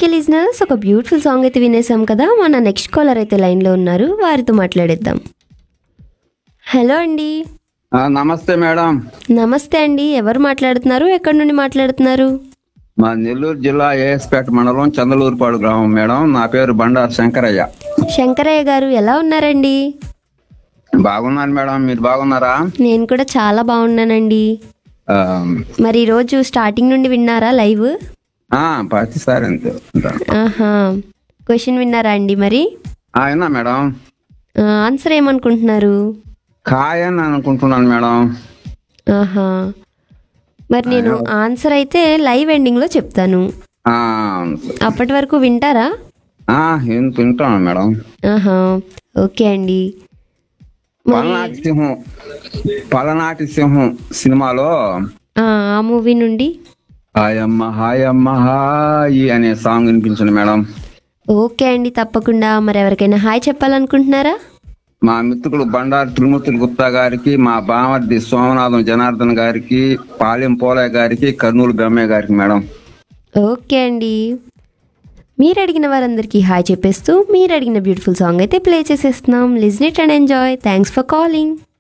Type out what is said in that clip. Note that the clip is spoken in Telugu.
ఓకే లిజనర్స్ ఒక బ్యూటిఫుల్ సాంగ్ అయితే వినేసాం కదా మన నెక్స్ట్ కాలర్ అయితే లైన్లో ఉన్నారు వారితో మాట్లాడేద్దాం హలో అండి ఆ, నమస్తే మేడం నమస్తే అండి ఎవరు మాట్లాడుతున్నారు ఎక్కడి నుండి మాట్లాడుతున్నారు మా నెల్లూరు జిల్లా ఏఎస్పేట మండలం చందలూరుపాడు గ్రామం మేడం నా పేరు బండారు శంకరయ్య శంకరయ్య గారు ఎలా ఉన్నారండి బాగున్నాను మేడం మీరు బాగున్నారా నేను కూడా చాలా బాగున్నానండి ఆ, మరి ఈరోజు స్టార్టింగ్ నుండి విన్నారా లైవ్ ఆ, ప్రతిసారి అంతే ఆహా క్వశ్చన్ విన్నారా అండి మరి ఆ, విన్నా మేడం ఆ, ఆన్సర్ ఏమనుకుంటున్నారు కాయ అని అనుకుంటున్నాను మేడం ఆహా మరి నేను ఆన్సర్ అయితే లైవ్ ఎండింగ్లో చెప్తాను ఆ, అప్పటి వరకు వింటారా ఆ, ఏం తింటాను మేడం ఆహా ఓకే అండి పలనాటి సింహం పలనాటి సింహం సినిమాలో ఆ ఆ మూవీ నుండి హాయమ్మ హాయమ్మ హాయి అనే సాంగ్ వినిపించండి మేడం ఓకే అండి తప్పకుండా మరి ఎవరికైనా హాయ్ చెప్పాలనుకుంటున్నారా మా మిత్రుడు బండారు తిరుమూర్తులు గుప్తా గారికి మా బామర్ది సోమనాథం జనార్దన్ గారికి పాలెం పోలయ్య గారికి కర్నూలు బ్రహ్మయ్య గారికి మేడం ఓకే అండి మీరు అడిగిన వారందరికీ హాయ్ చెప్పేస్తూ మీరు అడిగిన బ్యూటిఫుల్ సాంగ్ అయితే ప్లే చేసేస్తున్నాం listen it and enjoy thanks for calling